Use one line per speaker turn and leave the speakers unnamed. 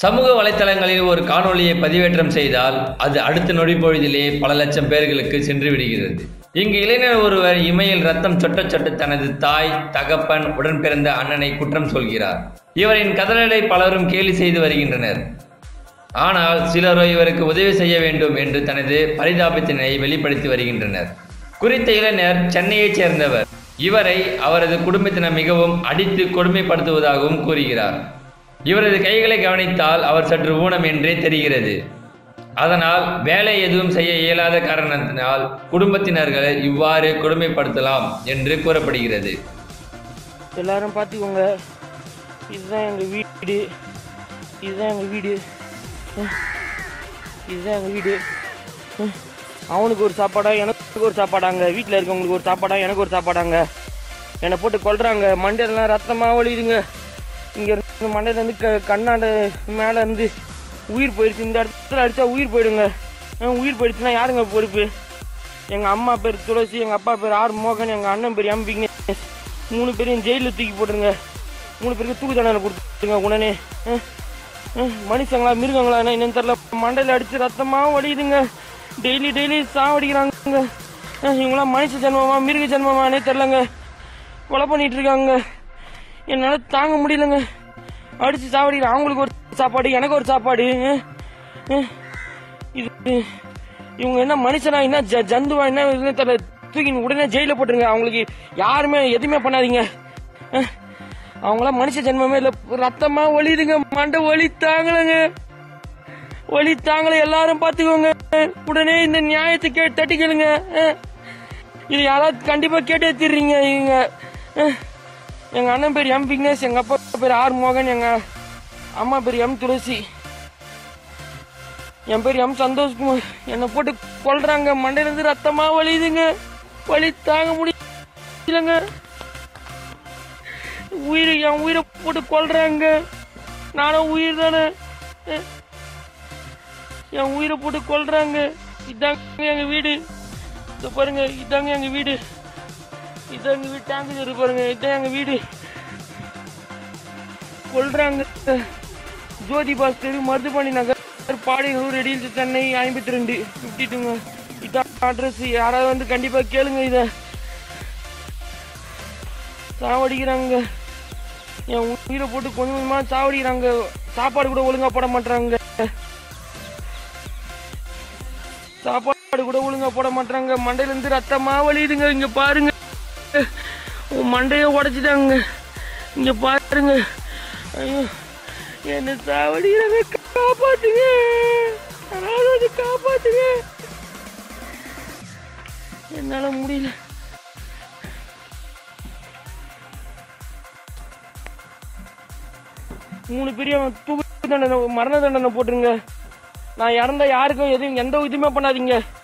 சமூக வலைத்தளங்களில் ஒரு காணொளியை பதிவேற்றம் செய்தால் அது அடுத்த நொடி பொழுதிலே பல லட்சம் பேர்களுக்கு சென்று விடுகிறது இங்கு இளைஞர் ஒருவர் இமையில் ரத்தம் சொட்ட சொட்ட தனது தாய் தகப்பன் உடன் பிறந்த அண்ணனை குற்றம் சொல்கிறார் இவரின் கதறலை பலரும் கேலி செய்து வருகின்றனர் ஆனால் சிலரோ இவருக்கு உதவி செய்ய வேண்டும் என்று தனது பரிதாபத்தினை வெளிப்படுத்தி வருகின்றனர் குறித்த இளைஞர் சென்னையைச் சேர்ந்தவர் இவரை அவரது குடும்பத்தினர் மிகவும் அடித்து கொடுமைப்படுத்துவதாகவும் கூறுகிறார் இவரது கைகளை கவனித்தால் அவர் சற்று ஊனம் என்றே தெரிகிறது அதனால் வேலை எதுவும் செய்ய இயலாத காரணத்தினால் குடும்பத்தினர்களை இவ்வாறு கொடுமைப்படுத்தலாம் என்று கூறப்படுகிறது
எல்லாரும் பார்த்துக்கோங்க இதுதான் எங்கள் வீடு இதுதான் எங்கள் வீடு அஹ். இதுதான் எங்கள் வீடு அஹ். அவனுக்கு ஒரு சாப்பாடா எனக்கு ஒரு சாப்பாடாங்க வீட்டில் இருக்கவங்களுக்கு ஒரு சாப்பாடா எனக்கு ஒரு சாப்பாடாங்க என்னை போட்டு கொல்றாங்க மண்டையெல்லாம் ரத்தமாக வலியுதுங்க இங்கே இருந்து மண்டையிலேருந்து க கண்ணாண்ட மேலே இருந்து உயிர் போயிடுச்சு இந்த இடத்துல அடித்தா உயிர் போயிடுங்க அஹ், உயிர் போயிடுச்சுன்னா யாருங்க பொறுப்பு எங்கள் அம்மா பேர் துளசி எங்கள் அப்பா பேர் ஆர் மோகன் எங்கள் அண்ணன் பேர் எம் விக்னேஷ் மூணு பேரையும் ஜெயிலில் தூக்கி போட்டுருங்க மூணு பேருக்கு தூக்கு தண்டனை கொடுத்துருங்க உடனே அஹ், அஹ், மனுஷங்களா மிருகங்களா என்ன என்னன்னு தெரியல மண்டையில் அடிச்சு ரத்தமாக வலியுதுங்க டெய்லி டெய்லி சாவடிக்கிறாங்க அஹ், இவங்களாம் மனுஷ ஜென்மமா மிருக ஜென்மமானே தெரிலங்க கொலை பண்ணிட்டு இருக்காங்க என்னால் தாங்க முடியலங்க அடிச்சு சாவடிக்கிறாங்க அவங்களுக்கு ஒரு சாப்பாடு எனக்கு ஒரு சாப்பாடு அஹ், அஹ், இது இவங்க என்ன மனுஷனா என்ன ஜ- ஜந்துவா என்ன இதுன்னு தெரியல தூக்கி உடனே ஜெயில போட்டுருங்க அவங்களுக்கு யாருமே எதுவுமே பண்ணாதீங்க அஹ், அவங்களாம் மனுஷ ஜென்மமே இல்ல ரத்தமா ஒளிதுங்க மண்டை ஒளி தாங்கலங்க ஒளி தாங்கல எல்லாரும் பாத்துக்கோங்க உடனே இந்த நியாயத்தை கே தட்டி கேளுங்க அஹ், இது யாராவது கண்டிப்பா கேட்டே தீர்றீங்க இவங்க அஹ், எங்க அண்ணன் பேர் எம் விக்னேஷ் எங்க அப்பா பேர் ஆர் மோகன் எங்க அம்மா பேர் எம் துளசி என் பேர் எம் சந்தோஷ்குமார் என்னை போட்டு கொல்றாங்க மண்டையில இருந்து ரத்தமா வலியுதுங்க வலி தாங்க முடியலங்க உயிர் என் உயிரை போட்டு கொல்றாங்க நானும் உயிர் தானே அஹ். என் உயிரை போட்டு கொல்றாங்க இதாங்க எங்க வீடு இதோ பாருங்க இதாங்க எங்க வீடு இதான் எங்க வீடு டேங்க் இருக்கு பாருங்க இதான் எங்க வீடு கொல்றாங்க ஜோதி பாஸ் தெரு மருதுபாண்டி நகர் பாடிகளூர் ரெடியில் சென்னை ஐம்பத்தி ரெண்டு ஃபிஃப்டி டூங்க இதான் அட்ரஸ் யாராவது வந்து கண்டிப்பா கேளுங்க இத சாவடிக்கிறாங்க என் உயிரை போட்டு கொஞ்சம் கொஞ்சமா சாவடிக்கிறாங்க சாப்பாடு கூட ஒழுங்கா போட மாட்டாங்க சாப்பாடு கூட ஒழுங்கா போட மாட்டாங்க மண்டையில இருந்து ரத்தமா வலியுதுங்க இங்க பாருங்க உன் மண்டைய உடைச்சிட்டாங்க இங்க பாருங்க ஐயோ என்ன சாவடிக்கிறாங்க காப்பாத்துங்க யாராவது வந்து காப்பாத்துங்க என்னால முடியல மூணு பேரையும் தூக்கு தண்டனை மரண தண்டனை போட்டுருங்க நான் இறந்தா யாருக்கும் எதுவும் எந்த இதுவுமே பண்ணாதீங்க